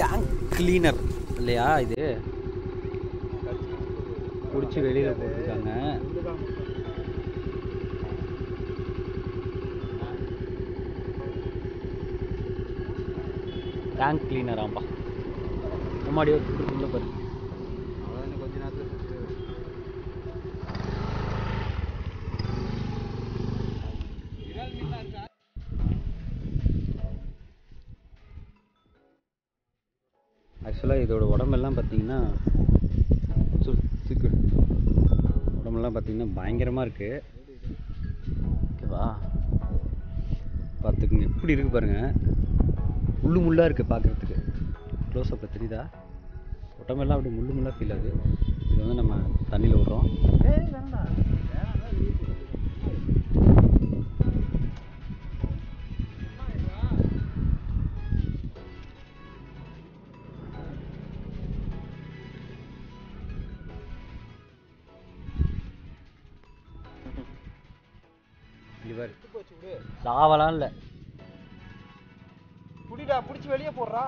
tank cleaner இல்லையா இது பிடிச்சி வெளியில் போட்டிருக்காங்க டேங்க் கிளீனராம்பா அம்மாடி உள்ள பாரு கொஞ்ச நேரத்தில் ஆக்சுவலாக இதோட உடம்பெல்லாம் பார்த்தீங்கன்னா சுக்கு உடம்பெல்லாம் பார்த்தீங்கன்னா பயங்கரமாக இருக்குது ஓகேவா பார்த்துக்குங்க எப்படி இருக்குது பாருங்கள் முள்ளு முள்ளாக இருக்குது பார்க்குறதுக்கு க்ளோஸ் அப்பில் தெரியுதா உடம்பெல்லாம் அப்படி முள்ளு முள்ளாக ஃபீல் ஆகுது இது வந்து நம்ம தண்ணியில் விட்றோம் இவர் போச்சு விடு சாவலாம் இல்லை புடிடா புடிச்சு வெளியே போடுறா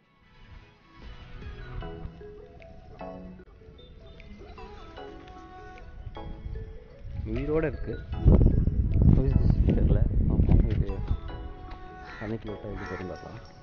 உயிரோடு இருக்குது தெரியல பார்ப்போம் இது தண்ணிக்குள்ள விட்டால் எப்படி தெரியும் பார்க்கலாம்